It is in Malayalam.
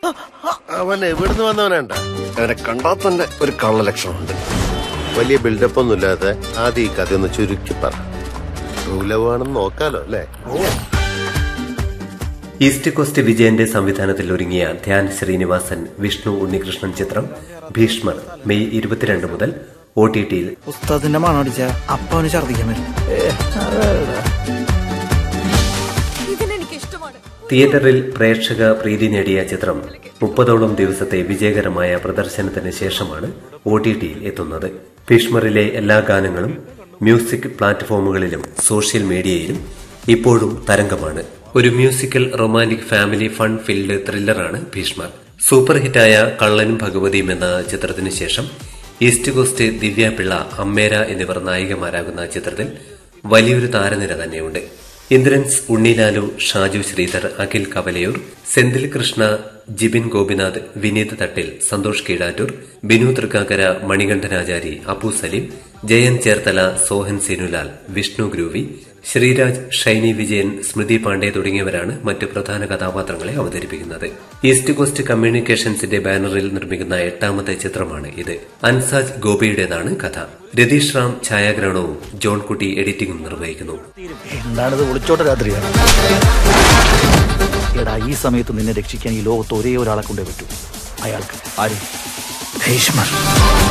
അവൻ എവിടുന്ന് വന്നവനാണ്ട അവനെ കണ്ടാ തന്നെ ഒരു കള്ളലക്ഷണമുണ്ട് വലിയ ബിൽഡപ്പ് ഒന്നും ഇല്ലാതെ ആദ്യം ഈ കഥ ഒന്ന് ചുരുക്കി പറ മൂലവാണെന്ന് നോക്കാലോ അല്ലേ ഈസ്റ്റ് കോസ്റ്റ് വിജയന്റെ സംവിധാനത്തിൽ ഒരുങ്ങിയ ധ്യാൻ ശ്രീനിവാസൻ വിഷ്ണു ഉണ്ണികൃഷ്ണൻ ചിത്രം ഭീഷ്മർ മെയ് ഇരുപത്തിരണ്ട് മുതൽ ഒ ടി ടിയിൽ ഉസ്താദിന്റെ മണം അടിച്ച അപ്പൊ അവന് ഛർദിക്കാൻ വരും ഏ, അതെടാ. ഇതിനെനിക്ക് ഇഷ്ടമാണ് തിയേറ്ററിൽ പ്രേക്ഷക പ്രീതി നേടിയ ചിത്രം മുപ്പതോളം ദിവസത്തെ വിജയകരമായ പ്രദർശനത്തിന് ശേഷമാണ് ഒ ടി ടിയിൽ എത്തുന്നത് ഭീഷ്മറിലെ എല്ലാ ഗാനങ്ങളും മ്യൂസിക് പ്ലാറ്റ്ഫോമുകളിലും സോഷ്യൽ മീഡിയയിലും ഇപ്പോഴും തരംഗമാണ് ഒരു musical romantic family fun filled ത്രില്ലറാണ് ഭീഷ്മർ സൂപ്പർ ഹിറ്റായ കള്ളനും ഭഗവതിയും എന്ന ചിത്രത്തിനു ശേഷം ഈസ്റ്റ് കോസ്റ്റ് ദിവ്യ പിള്ള അമ്മേര എന്നിവർ നായികമാരാകുന്ന ചിത്രത്തിൽ വലിയൊരു താരനിര തന്നെയുണ്ട് ഇന്ദ്രൻസ് ഉണ്ണിലാലു ഷാജു ശ്രീധർ അഖിൽ കവലയൂർ സെന്തിൽ കൃഷ്ണ ജിബിൻ ഗോപിനാഥ് വിനീത് തട്ടിൽ സന്തോഷ് കീഴാറ്റൂർ ബിനു തൃക്കാക്കര മണികണ്ഠനാചാരി അപ്പു സലീം ജയൻ ചേർത്തല സോഹൻ സീനുലാൽ വിഷ്ണു ഗ്രൂവി ശ്രീരാജ് ഷൈനി വിജയൻ സ്മൃതി പാണ്ഡെ തുടങ്ങിയവരാണ് മറ്റ് പ്രധാന കഥാപാത്രങ്ങളെ അവതരിപ്പിക്കുന്നത് ഈസ്റ്റ് കോസ്റ്റ് കമ്മ്യൂണിക്കേഷൻസിന്റെ ബാനറിൽ നിർമ്മിക്കുന്ന എട്ടാമത്തെ ചിത്രമാണ് ഇത് അൻസാജ് ഗോപിയുടേതാണ് കഥ രതീഷ് റാം ഛായാഗ്രഹണവും ജോൺ കുട്ടി എഡിറ്റിംഗും നിർവഹിക്കുന്നു എന്താണിത് ഒളിച്ചോട്ട രാത്രിയാണ് എടാ ഈ സമയത്ത് നിന്നെ രക്ഷിക്കാൻ ഈ ലോകത്ത് ഒരേ ഒരാളെ കൊണ്ടേ പറ്റൂ അയാൾക്ക് ആര് ഭീഷ്മർ